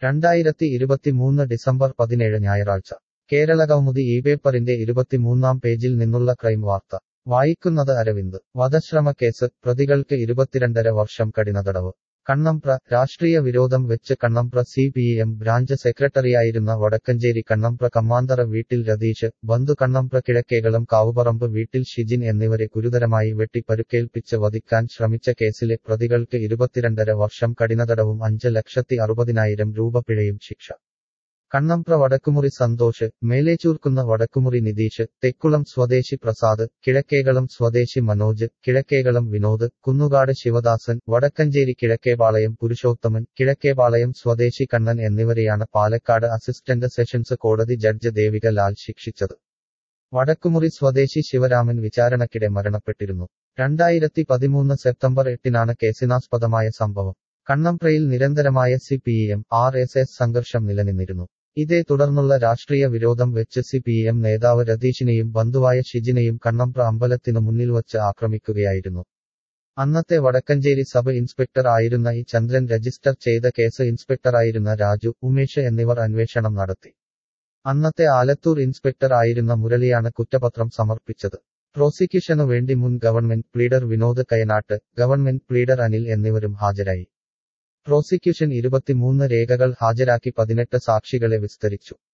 രണ്ടായിരത്തി ഇരുപത്തിമൂന്ന് ഡിസംബർ പതിനേഴ് ഞായറാഴ്ച കേരളകൗമുദി ഈ പേപ്പറിന്റെ ഇരുപത്തിമൂന്നാം പേജിൽ നിന്നുള്ള ക്രൈം വാർത്ത വായിക്കുന്നത് അരവിന്ദ് വധശ്രമക്കേസ് പ്രതികൾക്ക് ഇരുപത്തിരണ്ടര വർഷം കഠിനതടവ് കണ്ണമ്പ്ര രാഷ്ട്രീയ വിരോധം വെച്ച് Kannambra C P M branch സെക്രട്ടറിയായിരുന്ന വടക്കഞ്ചേരി കണ്ണമ്പ്ര കമ്മാന്തറ വീട്ടിൽ രതീഷ് ബന്ധു കണ്ണമ്പ്ര കിഴക്കേകളം കാവുപറമ്പ് വീട്ടിൽ ഷിജിൻ എന്നിവരെ ഗുരുതരമായി വെട്ടി പരുക്കേൽപ്പിച്ച് വധിക്കാൻ ശ്രമിച്ച കേസിലെ പ്രതികൾക്ക് ഇരുപത്തിരണ്ടര വർഷം കഠിനതടവും അഞ്ച് ലക്ഷത്തി അറുപതിനായിരം രൂപ പിഴയും ശിക്ഷ കണ്ണമ്പ്ര വടക്കുമുറി സന്തോഷ് മേലേച്ചൂർക്കുന്ന വടക്കുമുറി നിതീഷ് തെക്കുളം സ്വദേശി പ്രസാദ് കിഴക്കേകളം സ്വദേശി മനോജ് കിഴക്കേകളം വിനോദ് കുന്നുകാട് ശിവദാസൻ വടക്കഞ്ചേരി കിഴക്കേപാളയം പുരുഷോത്തമൻ കിഴക്കേപാളയം സ്വദേശി കണ്ണൻ എന്നിവരെയാണ് പാലക്കാട് അസിസ്റ്റന്റ് സെഷൻസ് കോടതി ജഡ്ജ് ദേവിക ലാൽ ശിക്ഷിച്ചത് വടക്കുമുറി സ്വദേശി ശിവരാമൻ വിചാരണക്കിടെ മരണപ്പെട്ടിരുന്നു രണ്ടായിരത്തി പതിമൂന്ന് സെപ്റ്റംബർ എട്ടിനാണ് കേസിനാസ്പദമായ സംഭവം കണ്ണമ്പ്രയിൽ നിരന്തരമായ C P M R S S സംഘർഷം നിലനിന്നിരുന്നു ഇതേ തുടർന്നുള്ള രാഷ്ട്രീയ വിരോധം വെച്ച് സി പി എം നേതാവ് രതീഷിനെയും ബന്ധുവായ ഷിജിനെയും കണ്ണമ്പ്ര അമ്പലത്തിനു മുന്നിൽ വച്ച് ആക്രമിക്കുകയായിരുന്നു അന്നത്തെ വടക്കഞ്ചേരി സബ് ഇൻസ്പെക്ടർ ആയിരുന്ന ഇ ചന്ദ്രൻ രജിസ്റ്റർ ചെയ്ത കേസ് ഇൻസ്പെക്ടറായിരുന്ന രാജു ഉമേഷ് എന്നിവർ അന്വേഷണം നടത്തി അന്നത്തെ ആലത്തൂർ ഇൻസ്പെക്ടർ ആയിരുന്ന മുരളിയാണ് കുറ്റപത്രം സമർപ്പിച്ചത് പ്രോസിക്യൂഷനു വേണ്ടി മുൻ government pleader Vinod Kayanat government pleader Anil എന്നിവരും ഹാജരായി പ്രോസിക്യൂഷൻ ഇരുപത്തിമൂന്ന് രേഖകൾ ഹാജരാക്കി പതിനെട്ട് സാക്ഷികളെ വിസ്തരിച്ചു